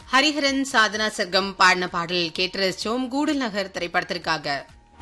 ஹரிஹரன் சாதனா சர்க்கம் பாடின பாடல் கேட்டு ரசிச்சோம் கூடல் நகர் திரைப்படத்திற்காக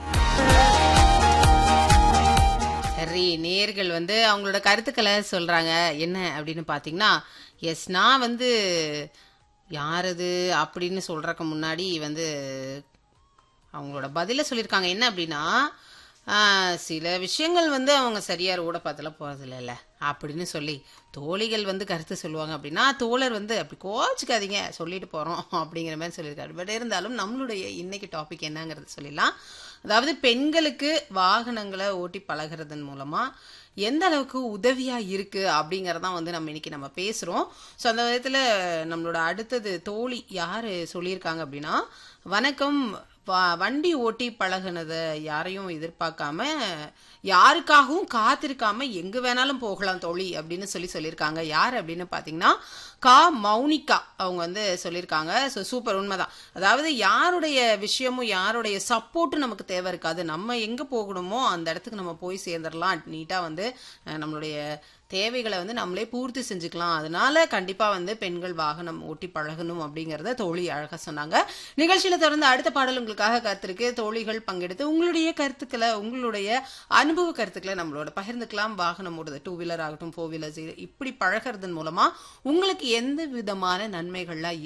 சரி நேர்கள் வந்து அவங்களோட கருத்துக்களை சொல்றாங்க என்ன அப்படின்னு பாத்தீங்கன்னா எஸ் நான் வந்து யாரது அப்படின்னு சொல்றதுக்கு முன்னாடி வந்து அவங்களோட பதில சொல்லியிருக்காங்க என்ன அப்படின்னா ஆஹ், சில விஷயங்கள் வந்து அவங்க சரியா ரோட பார்த்துல போறதில்ல அப்படின்னு சொல்லி தோழிகள் வந்து கருத்து சொல்லுவாங்க அப்படின்னா தோழர் வந்து அப்படி கோச்சிக்காதீங்க சொல்லிட்டு போறோம் அப்படிங்கிற மாதிரி சொல்லியிருக்காரு பட் இருந்தாலும் நம்மளுடைய இன்னைக்கு டாபிக் என்னங்கிறது சொல்லிடலாம் அதாவது பெண்களுக்கு வாகனங்களை ஓட்டி பழகுறதன் மூலமா எந்த அளவுக்கு உதவியா இருக்கு அப்படிங்கறதான் வந்து நம்ம இன்னைக்கு நம்ம பேசுறோம் ஸோ அந்த விதத்துல நம்மளோட அடுத்தது தோழி யாரு சொல்லியிருக்காங்க அப்படின்னா வணக்கம் வ- வண்டி ஓட்டி பழகுனதை யாரையும் எதிர்பார்க்காம யாருக்காகவும் காத்திருக்காம எங்க வேணாலும் போகலாம் தோழி அப்படின்னு சொல்லி சொல்லியிருக்காங்க யார் அப்படின்னு பாத்தீங்கன்னா கா மௌனிகா அவங்க வந்து சொல்லியிருக்காங்க ஸோ சூப்பர் உண்மைதான் அதாவது யாருடைய விஷயமும் யாருடைய சப்போர்ட்டும் நமக்கு தேவை இருக்காது நம்ம எங்க போகணுமோ அந்த இடத்துக்கு நம்ம போய் சேர்ந்துடலாம் நீட்டா வந்து அஹ், நம்மளுடைய தேவைகளை வந்து நம்மளே பூர்த்தி செஞ்சுக்கலாம் அதனால கண்டிப்பா வந்து பெண்கள் வாகனம் ஓட்டி பழகணும் அப்படிங்கறத தோழி அழகா சொன்னாங்க நிகழ்ச்சியில தொடர்ந்து அடுத்த பாடல் உங்களுக்காக காத்திருக்கு தோழிகள் பங்கெடுத்து உங்களுடைய கருத்துக்களை உங்களுடைய அனுபவ கருத்துக்களை நம்மளோட பகிர்ந்துக்கலாம் வாகனம் ஓடுது டூ வீலர் ஆகட்டும் ஃபோர் வீலர்ஸ் இப்படி பழகிறதன் மூலமா உங்களுக்கு எந்த விதமான நன்மைகள்லாம்